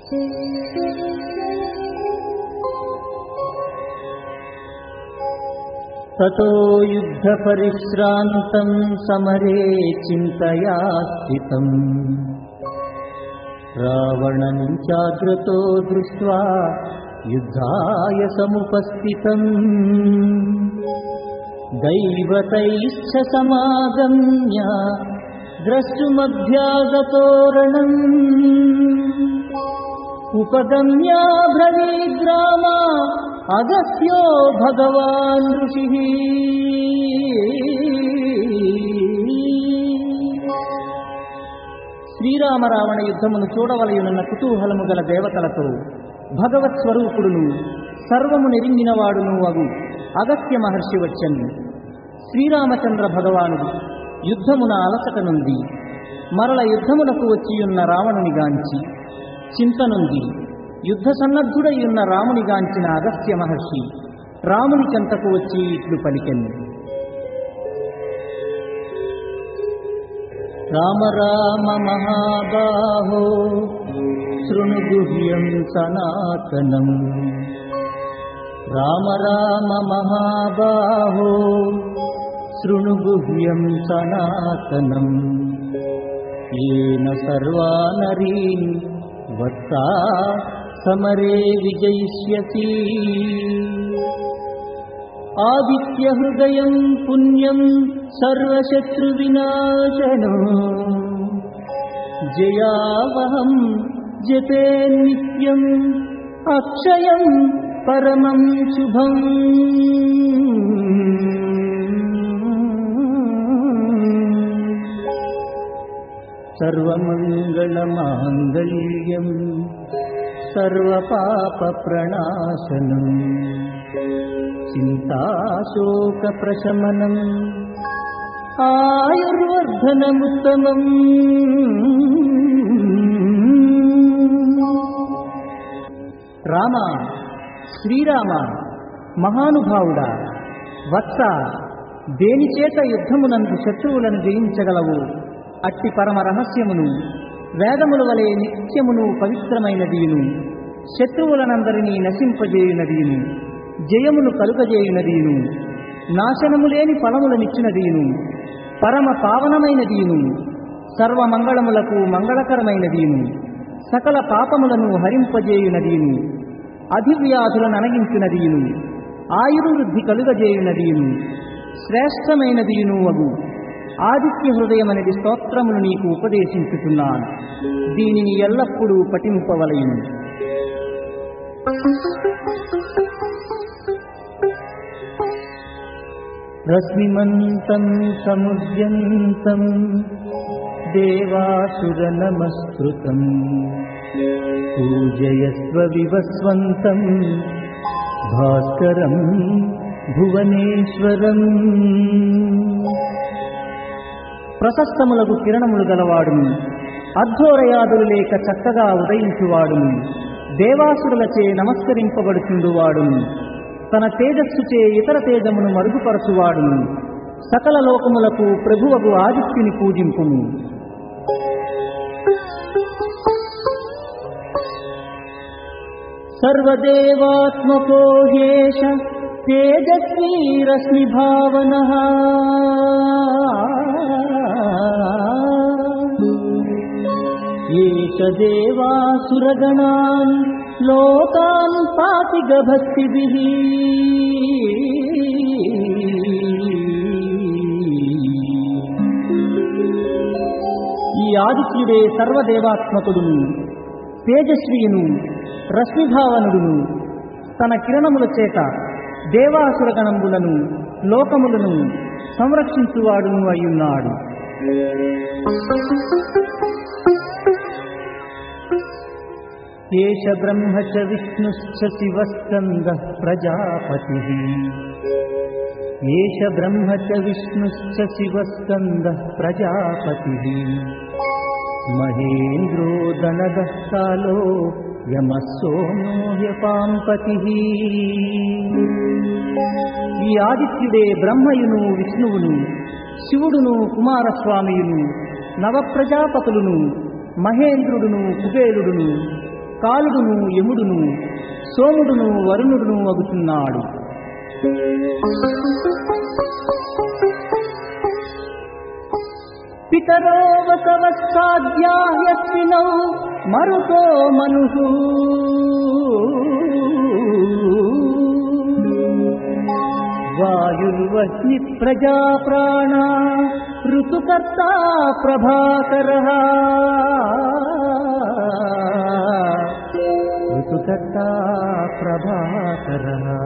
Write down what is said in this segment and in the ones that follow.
ततो युद्धपरिश्रान्तम् समरे चिन्तया स्थितम् रावणम् चाग्रतो दृष्ट्वा युद्धाय समुपस्थितम् दैवतैश्च समागम्य द्रष्टुमभ्यागतोरणम् उपगम्या ब्रवीग्रामा अगस्त्यो भगवान् ऋषिः శ్రీరామరావణ యుద్ధమును చూడవలయునున్న కుతూహలము గల దేవతలతో భగవత్ స్వరూపుడును సర్వము నెరింగినవాడును అగు అగస్త్య మహర్షి వచ్చను శ్రీరామచంద్ర భగవానుడు యుద్ధమున అలసట నుండి మరల యుద్ధమునకు వచ్చియున్న రావణునిగాంచి చింతనుంది యుద్ధ సన్నద్ధుడయ్యున్న రామునిగాంచిన అగస్త్య మహర్షి రాముని చెంతకు వచ్చి ఇట్లు పలికెను రామ రామ మహాబాహో శృణు గుహ్యం సనాతనం రామ రామ మహాబాహో శృణు గుహ్యం సనాతనం ఏన సర్వానరీన్ వత్సా సమరే విజయిష్యసి ఆదిత్య హృదయం పుణ్యం సర్వశత్రు వినాశనో జయావహం జపే నిత్యం అక్షయం పరమం శుభం సర్వమంగళమాంగళ్యం సర్వపాపప్రణాశనం చింతాశోకప్రశమనం ఆయుర్వర్ధనముత్తమం రామ శ్రీరామ మహానుభావుడా వత్స దేనిచేత యుద్ధమునందు శత్రువులను జయించగలవు అట్టి పరమ రహస్యమును వేదముల వలె నిత్యమును పవిత్రమైనదియును శత్రువులనందరినీ నశింపజేయునదియును జయమును కలుగజేయునదియును నాశనము లేని ఫలములనిచ్చినదియును పరమ పావనమైనదియును సర్వమంగళములకు మంగళకరమైనదియును సకల పాపములను హరింపజేయునదియును అధివ్యాధులను అనగించునదియును ఆయుర్వృద్ధి కలుగజేయునదియును శ్రేష్టమైనదియును అగు ఆదిత్య హృదయమనేది స్తోత్రమును నీకు ఉపదేశించుతున్నాను దీనిని ఎల్లప్పుడూ పఠింపవలయును రశ్మిమంతం సముద్యంతం దేవాసురనమస్కృతం పూజయస్వ వివస్వంతం భాస్కరం భువనేశ్వరం ప్రశస్తములకు కిరణములు గలవాడును అధ్వోరయాదులు లేక చక్కగా ఉదయించువాడును దేవాసురులచే నమస్కరింపబడుచుండువాడును తన తేజస్సుచే ఇతర తేజమును మరుగుపరచువాడును సకల లోకములకు ప్రభువగు ఆదిత్యుని పూజింపును సర్వదేవాత్మకో హేష తేజస్వీ రశ్మి భావన ఏష దేవాసురగణాన్ లోకాన్ పాతి గభక్తిభిః ఈ ఆదిత్యుడే సర్వదేవాత్మకుడును తేజస్వియును రశ్మిభావనుడును తన కిరణముల చేత దేవాసురగణములను లోకములను సంరక్షించువాడును అయ్యున్నాడు ఏష బ్రహ్మ చ విష్ణుశ్చ శివస్కంద ప్రజాపతి ఏష బ్రహ్మ చ విష్ణుశ్చ శివస్కంద ప్రజాపతి మహేంద్రో దనదస్తాలో యమస్సోమో హ్యపాంపతి ఈ ఆదిత్యుడే బ్రహ్మయును విష్ణువును శివుడును కుమారస్వామియును నవప్రజాపతులును మహేంద్రుడును కుబేరుడును కాలుడును యముడును సోముడును వరుణుడును అగుతున్నాడు పితరో వసవత్సాధ్యాయస్వినౌ మరుతో మనుహు వాయుర్వహ్ని ప్రజా ప్రాణ ఋతుకర్త ప్రభాకర ఋతుకర్త ప్రభాకర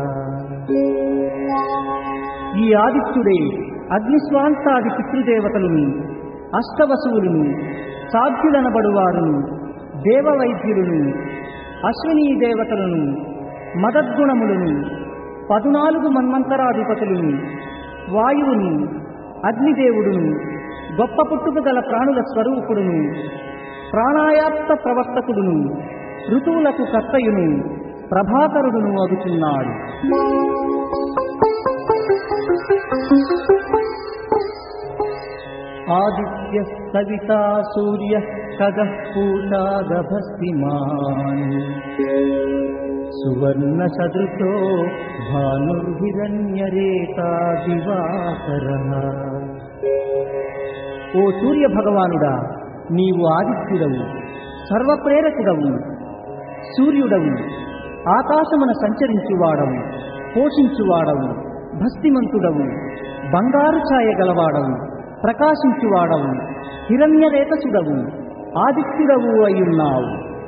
ఈ ఆదిత్యుడే అగ్నిస్వాంతాది పితృదేవతలను అష్టవసువులను సాధ్యులనబడువారును దేవవైద్యులను అశ్వినీ దేవతలను మదద్గుణములను పదునాలుగు మన్వంతరాధిపతులను వాయువును అగ్నిదేవుడును గొప్ప పుట్టుక గల ప్రాణుల స్వరూపుడును ప్రాణాయాప్త ప్రవర్తకుడును ఋతువులకు కర్తయును ప్రభాకరుడును అగుతున్నాడు ఆదిత్య సవితా సూర్య కగ పూషాగభస్తిమాన్ సువర్ణ సదృశో భానుర్హిరణ్యరేతా దివాకర ఓ సూర్య భగవానుడా నీవు ఆదిత్యుడవు సర్వప్రేరకుడవు సూర్యుడవు ఆకాశమున సంచరించువాడవు పోషించువాడవు భస్తిమంతుడవు బంగారు ఛాయ గలవాడవు ప్రకాశించువాడవు హిరణ్యరేతసుడవు ఆదిత్యుడవు అయ్యున్నావు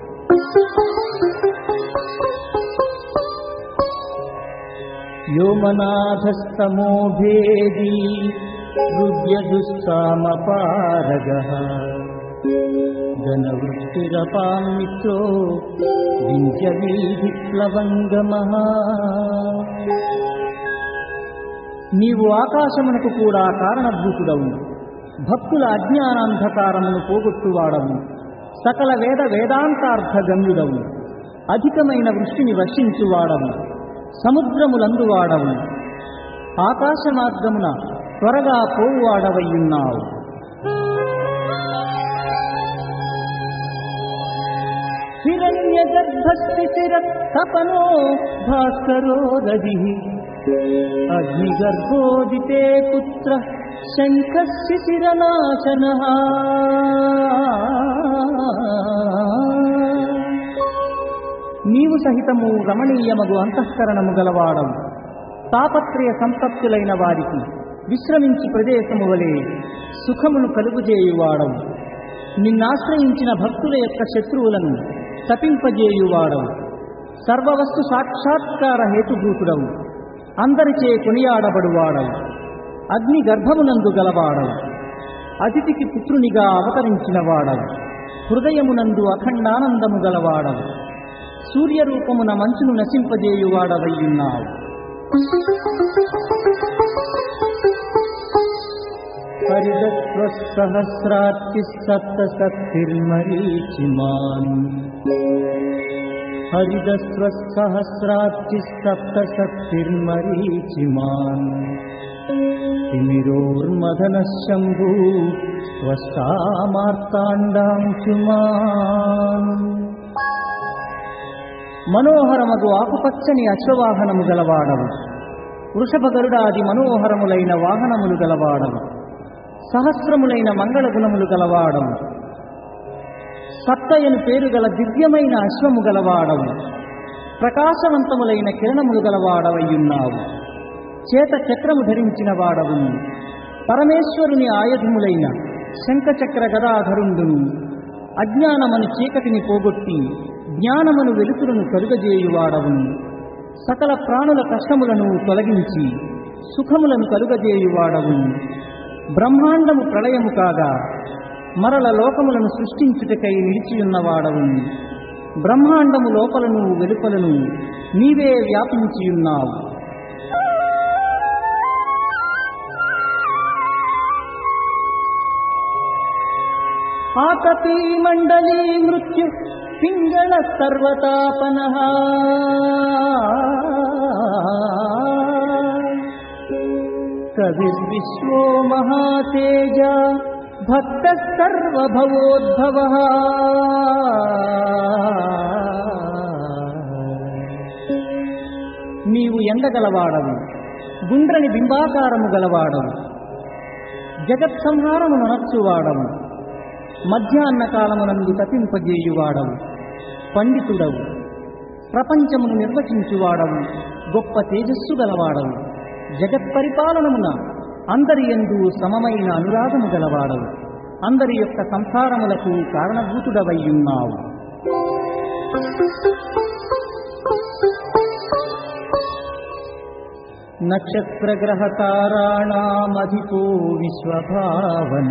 వ్యోమనాథస్తమో భేదీ రుద్యదుస్సామపారగ ఘనవృష్టిరపాం మిత్రో వింజవీధిప్లవంగమ నీవు ఆకాశమునకు కూడా కారణభూతుడవు భక్తుల అజ్ఞానాంధకారమును పోగొట్టువాడవు సకల వేద వేదాంతార్థ గమ్యుడవు అధికమైన వృష్టిని వర్షించువాడవు సముద్రములందువాడవు ఆకాశ మార్గమున త్వరగా పోవువాడవయ్యున్నావు హిరణ్య గర్భస్థితిరత్తపనో భాస్కరో దది అగ్నిగర్భోదితే పుత్ర శంఖశిశిరనాశన నీవు సహితము రమణీయమగు అంతఃకరణము గలవాడవు తాపత్రయ సంతప్తులైన వారికి విశ్రమించి ప్రదేశము వలె సుఖమును కలుగుజేయువాడవు నిన్నాశ్రయించిన భక్తుల యొక్క శత్రువులను తపింపజేయువాడవు సర్వవస్తు సాక్షాత్కార హేతుభూతుడవు అందరిచే కొనియాడబడువాడవు అగ్ని గర్భమునందు గలవాడవు అతిథికి పుత్రునిగా అవతరించిన వాడవు హృదయమునందు అఖండానందము గలవాడవు సూర్యరూపమున మంచును నశింపజేయువాడవయ్యున్నావు హరిదస్వసహస్రార్చి సప్త సప్తిర్మరీచిమాన్ హరిదస్వసహస్రార్చి సప్త సప్తిర్మరీచిమాన్ తిమిరోర్మదన శంభూ స్వస్థామార్తాండాంశుమాన్ మనోహరమగు ఆకుపచ్చని అశ్వవాహనము గలవాడవు వృషభ గరుడాది మనోహరములైన వాహనములు గలవాడవు సహస్రములైన మంగళ గుణములు గలవాడవు సత్తయను పేరు గల దివ్యమైన అశ్వము గలవాడవు ప్రకాశవంతములైన కిరణములు గలవాడవయ్యున్నావు చేత చక్రము ధరించిన వాడవు పరమేశ్వరుని ఆయుధములైన శంఖచక్ర గదాధరుండును అజ్ఞానమని చీకటిని పోగొట్టి జ్ఞానమును వెలుతురును కలుగజేయువాడవును సకల ప్రాణుల కష్టములను తొలగించి సుఖములను కలుగజేయువాడవు బ్రహ్మాండము ప్రళయము కాగా మరల లోకములను సృష్టించుటకై నిలిచియున్నవాడవు బ్రహ్మాండము లోపలను వెలుపలను నీవే వ్యాపించియున్నావు ఆతపీ మండలీ మృత్యు పింగళ సర్వతాపన కవిర్విశ్వో మహాతేజ భక్త సర్వభవోద్భవ నీవు ఎండగలవాడవు గుండ్రని బింబాకారము గలవాడవు జగత్ సంహారము ననర్చువాడవు మధ్యాహ్న కాలమునందు తపింపజేయువాడవు పండితుడవు ప్రపంచమును నిర్వచించువాడవు గొప్ప తేజస్సు గలవాడవు జగత్ పరిపాలనమున అందరి ఎందు సమమైన అనురాగము గలవాడవు అందరి యొక్క సంసారములకు కారణభూతుడవయ్యున్నావు నక్షత్రగ్రహతారాణామధిపో విశ్వభావన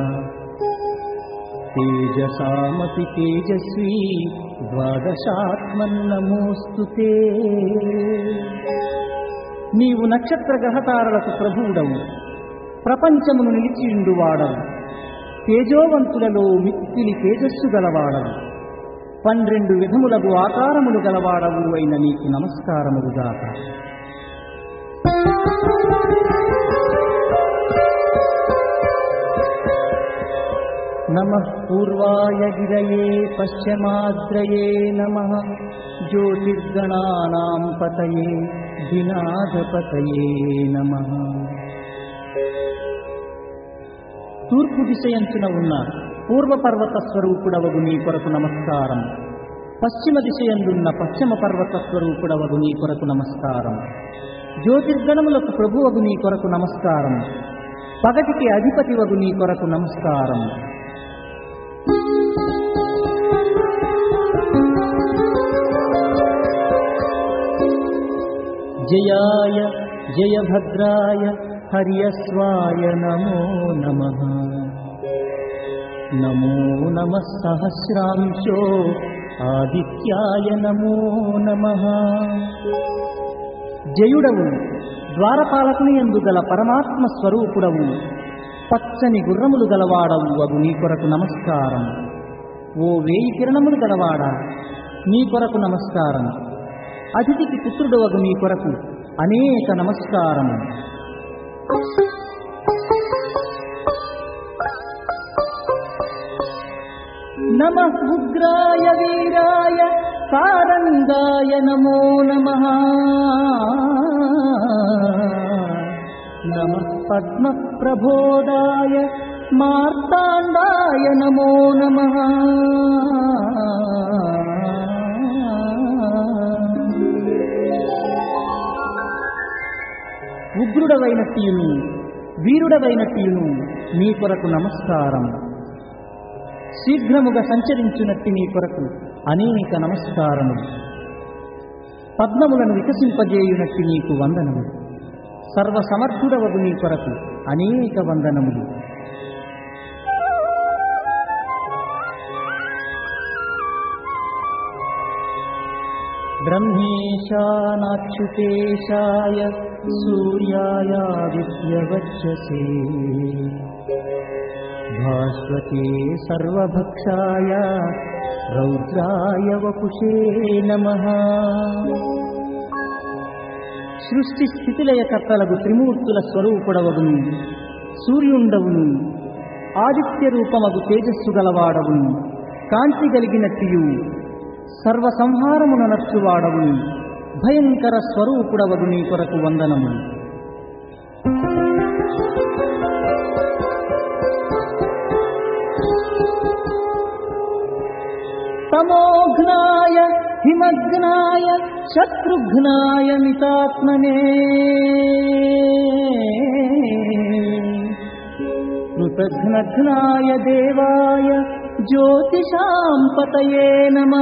తేజసామపి తేజస్వీ ద్వాదశాత్మన్నమోస్తు నీవు నక్షత్ర గ్రహతారలకు ప్రభువుడవు ప్రపంచమును నిలిచియుండువాడవు తేజోవంతులలో మిక్కిలి తేజస్సు గలవాడవు పన్నెండు విధములకు ఆకారములు గలవాడవు అయిన నీకు నమస్కారములుగాక నమ పూర్వాయ గిరయే పశ్చిమాగ్రయే నమ జ్యోతిర్గణానాం పతయే దినాధపతయే నమ తూర్పు దిశయంచున ఉన్న పూర్వపర్వత స్వరూపుడవగు నీ కొరకు నమస్కారం పశ్చిమ దిశయందున్న పశ్చిమ పర్వత స్వరూపుడవగు నీ కొరకు నమస్కారం జ్యోతిర్గణములకు ప్రభువగు నీ కొరకు నమస్కారం పగటికి అధిపతివగు నీ కొరకు నమస్కారం జయాయ జయభద్రాయ హర్యస్వాయ నమో నమ నమో నమ సహస్రాంశో ఆదిత్యాయ నమో నమ జయుడవు ద్వారపాలకుని ఎందు గల పరమాత్మ స్వరూపుడవు పచ్చని గుర్రములు గలవాడవు అగు నీ కొరకు నమస్కారం ఓ వేయి కిరణములు గలవాడా నీ కొరకు నమస్కారం అతిథికి పుత్రుడు అగు నీ కొరకు అనేక నమస్కారము నమ ఉగ్రాయ వీరాయ సారంగాయ నమో నమ నమ పద్మ ప్రబోధాయ మార్తాండాయ నమో నమ ఉగ్రుడవైనట్టియును వీరుడవైనట్టియును నీ కొరకు నమస్కారం శీఘ్రముగా సంచరించునట్టి నీ కొరకు అనేక నమస్కారములు పద్మములను వికసింపజేయునట్టి నీకు వందనములు సర్వసమర్థుడవగు నీ కొరకు అనేక వందనములు బ్రహ్మేశానాచ్యుతేశాయ సూర్యాయాదిత్యవచ్చసే భాస్వతే సర్వభక్షాయ రౌద్రాయ వపుషే నమ సృష్టి స్థితిలయకర్తలకు త్రిమూర్తుల స్వరూపుడవగును సూర్యుండవును ఆదిత్య రూపమగు తేజస్సు గలవాడవును కాంతి కలిగినట్టియు సర్వసంహారమున నర్చువాడవు భయంకర స్వరూపుడవగు నీ కొరకు వందనము తమోఘ్నాయ హిమగ్నాయ శత్రుఘ్నాయ మితాత్మనే కృతఘ్నఘ్నాయ దేవాయ జ్యోతిషాం పతయే నమ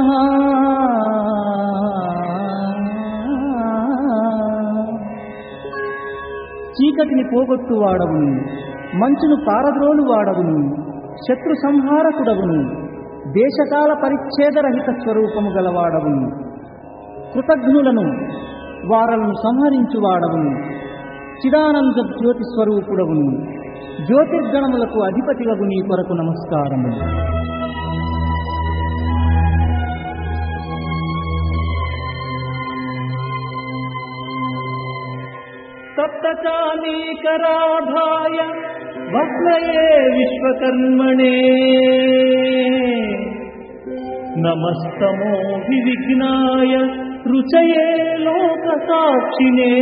చీకటిని పోగొట్టు వాడవును మంచును పారద్రోలు వాడవును శత్రు సంహారకుడవును దేశకాల పరిచ్ఛేదరహిత స్వరూపము గలవాడవును కృతజ్ఞులను వారలను సంహరించువాడవును చిదానంద జ్యోతి స్వరూపుడవును జ్యోతిర్గణములకు అధిపతివగు నీ కొరకు నమస్కారము సప్తచాలీకరాధాయ వక్రయే విశ్వకర్మణే నమస్తమో వివిఘ్నాయ రుచయే లోక సాక్షినే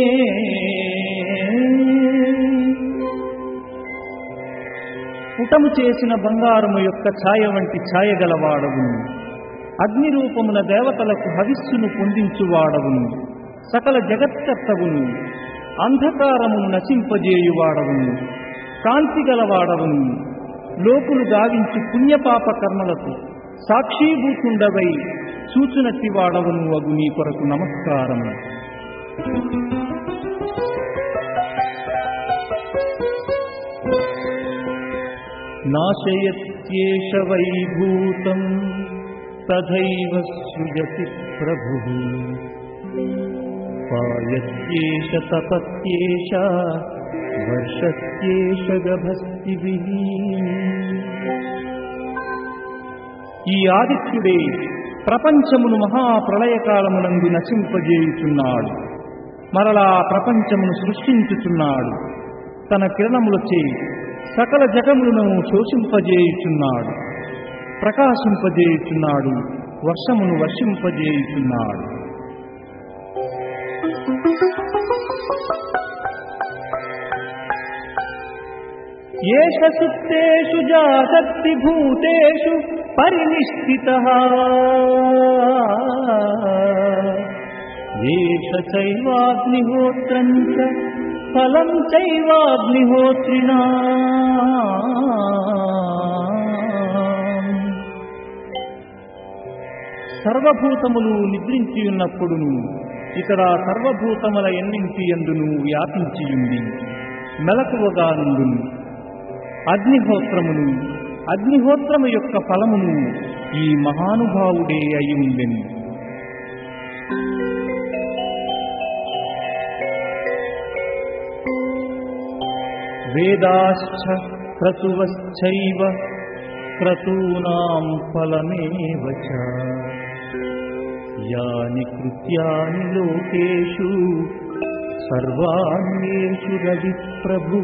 పుటము చేసిన బంగారము యొక్క ఛాయ వంటి ఛాయ గలవాడవును అగ్ని రూపమున దేవతలకు హవిస్సును పొందించువాడవును సకల జగత్కర్తవును అంధకారమును నశింపజేయువాడవును కాంతి గలవాడవును లోకులు గావించి పుణ్యపాప కర్మలకు సాక్షీభూతుండవై చూచునట్టి వాడవును అగు నీ కొరకు నమస్కారము నాశయత్యేష వైభూతం తథైవ సృజతి ప్రభు పాయత్యేష తపత్యేష వర్షత్యేష గభస్తిభిః ఈ ఆదిత్యుడే ప్రపంచమును మహాప్రళయకాలమునందు నశింపజేయుచున్నాడు మరలా ప్రపంచమును సృష్టించుచున్నాడు తన కిరణములచే సకల జగములను శోషింపజేయుచున్నాడు ప్రకాశింపజేయుచున్నాడు వర్షమును వర్షింపజేయుచున్నాడు ఏష సుప్తేషు జాగత్తి భూతేషు పరినిష్ఠిత ఏష చైవాగ్నిహోత్రం చ ఫలం చైవాగ్నిహోత్రిణా సర్వభూతములు నిద్రించి ఉన్నప్పుడును ఇక్కడ సర్వభూతముల ఎన్నింటి ఎందును వ్యాపించియుంది మెలకువగా నుండును అగ్నిహోత్రమును అగ్నిహోత్రము యొక్క ఫలమును ఈ మహానుభావుడే అయి ఉండెను వేదాశ్చ క్రతువశ్చైవ క్రతూనాం ఫలమేవ చ యాని కృత్యాని లోకేషు సర్వాణ్యేషు రవి ప్రభు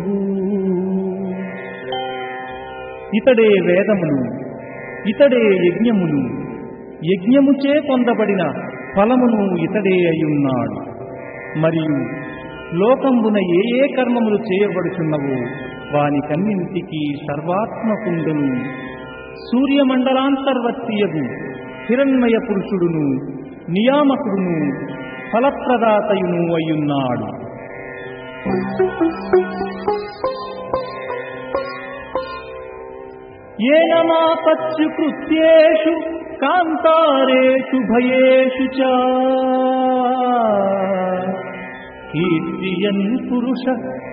ఇతడే వేదములు ఇతడే యజ్ఞములు యజ్ఞముచే పొందబడిన ఫలమును ఇతడే అయ్యున్నాడు మరియు లోకంబున ఏ ఏ కర్మములు చేయబడుచున్నవో వానికన్నింటికీ సర్వాత్మకుండును సూర్యమండలాంతర్వర్తియగు హిరణ్మయ పురుషుడును నియామకుడును ఫలప్రదాతయును అయ్యున్నాడు ఏనమాపత్సు కృత్యేషు కాంతారేషు భయేషు చ కీర్తియన్ పురుష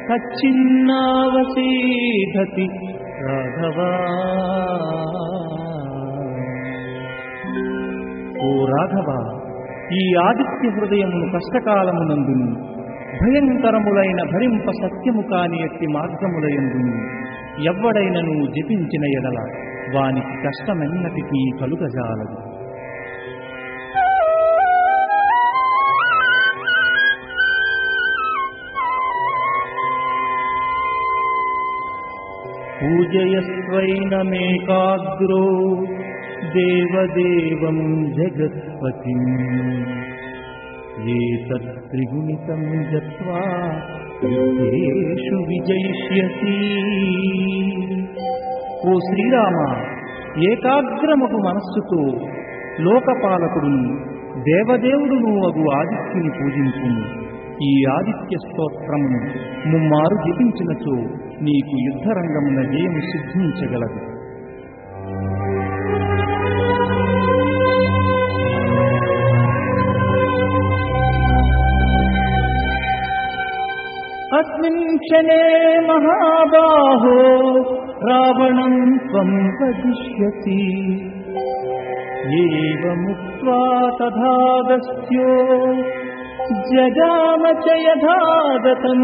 కచ్చిన్నావసీధతి రాఘవా ఓ రాఘవ ఈ ఆదిత్య హృదయమును కష్టకాలమునందును భయంకరములైన భరింప సత్యము కాని ఎట్టి మార్గములయందును ఎవ్వడైనను జపించిన ఎడల వానికి కష్టమెన్నటికీ కలుగజాలదు పూజయస్వైనమేకాగ్రో దేవదేవం జగత్పతి ఏతత్త్రిగుణితం జత్వా యుద్ధేషు విజయిష్యసి ఓ శ్రీరామ ఏకాగ్రమగు మనస్సుతో లోకపాలకుడును దేవదేవుడును అగు ఆదిత్యుని పూజించుము ఈ ఆదిత్య స్తోత్రమును ముమ్మారు జపించినచో నీకు యుద్ధరంగమున జయము సిద్ధించగలదు అస్మిన్ క్షణే మహాబాహో రావణం త్వం వదిష్యసి ఏవముక్త్వా తథాగస్త్యో జగామ చ యథాగతం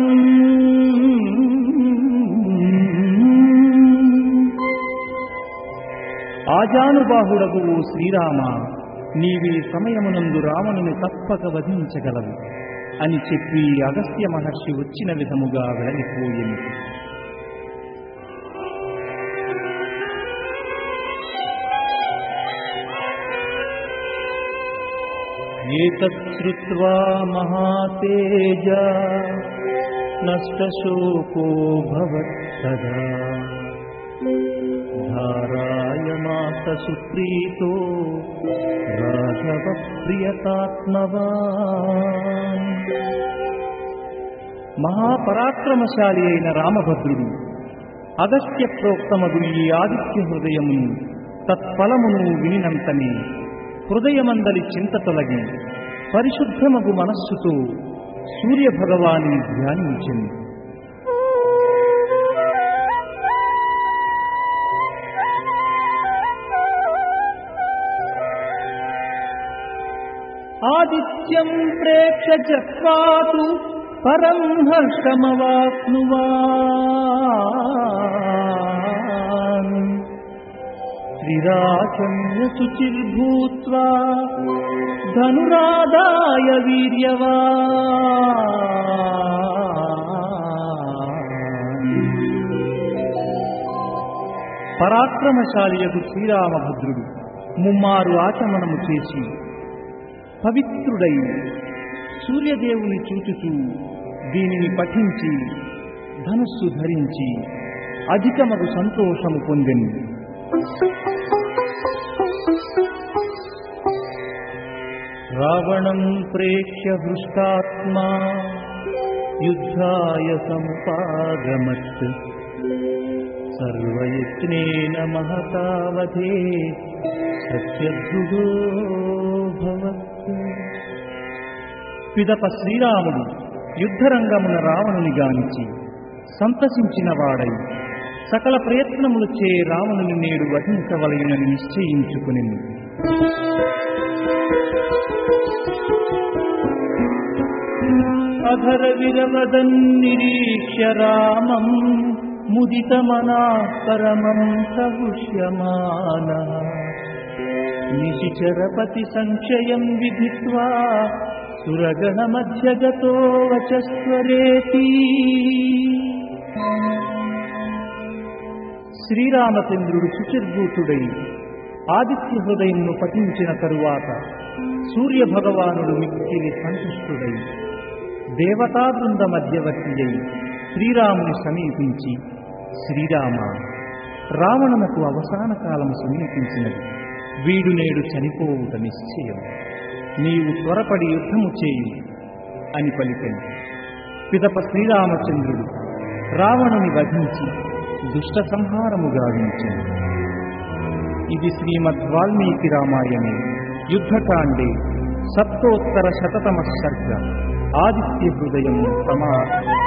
ఆజానుబాహుడగు ఓ శ్రీరామ నీవే సమయమునందు రావణుని తప్పక వధించగలవు అని చెప్పి అగస్త్య మహర్షి వచ్చిన విధముగా వెళ్ళిపోయింది एतच्छ्रुत्वा महातेज नष्टशोको भवत्सदा धारायमासुप्रीतो राघवप्रियतात्मवान् మహాపరాక్రమశాలి అయిన రామభద్రుడు అగస్త్య ప్రోక్తమగు ఈ ఆదిత్య హృదయమును తత్ఫలమును వినినంతనే హృదయమందలి చింత తొలగి పరిశుద్ధమగు మనస్సుతో సూర్య భగవాని ధ్యానించింది आदित्यं प्रेक्ष्य जह्वातु परं हर्षमवाप्नुवान् त्रिराचम्य शुचिर्भूत्वा धनुरादाय वीर्यवान् పరాక్రమశాలియగు శ్రీరామభద్రుడు ముమ్మారు ఆచమనము చేసి పవిత్రుడై సూర్యదేవుని చూచుచూ దీనిని పఠించి ధనుస్సు ధరించి అధికమగు సంతోషము పొందెను रावणं प्रेक्ष्य हृष्टात्मा युद्धाय समुपागमत् सर्वयत्नेन महतावधे सत्यद्भुतो भवत् పిదప శ్రీరాముడు యుద్ధరంగమున రావణుని గాంచి సంతసించిన వాడై సకల ప్రయత్నములు చే రావణుని నేడు వధించవలయునని నిశ్చయించుకుని अधरविरवदन्निरीक्ष्य रामम् मुदितमनाः परमं सहुष्यमानः निशिचरपतिसङ्क्षयम् विधित्वा सुरगणमध्यगतो वचस्वरेति శ్రీరామచంద్రుడు శుచిర్భూతుడై ఆదిత్య హృదయంను పఠించిన తరువాత సూర్య భగవానుడు మిక్కిలి సంతుష్టుడై దేవతా బృంద మధ్యవర్తి అయి శ్రీరాముని సమీపించి శ్రీరామ రావణునకు అవసాన కాలము సమీపించినది వీడు నేడు చనిపోవుట నిశ్చయం నీవు త్వరపడి యుద్ధము చేయి అని పలికెను పిదప శ్రీరామచంద్రుడు రావణుని వధించి దుష్ట సంహారము గావించింది ఇది శ్రీమద్ వాల్మీకి రామాయణే యుద్ధకాండే సప్తోత్తర శతతమ సర్గ ఆదిత్య హృదయం సమాప్తం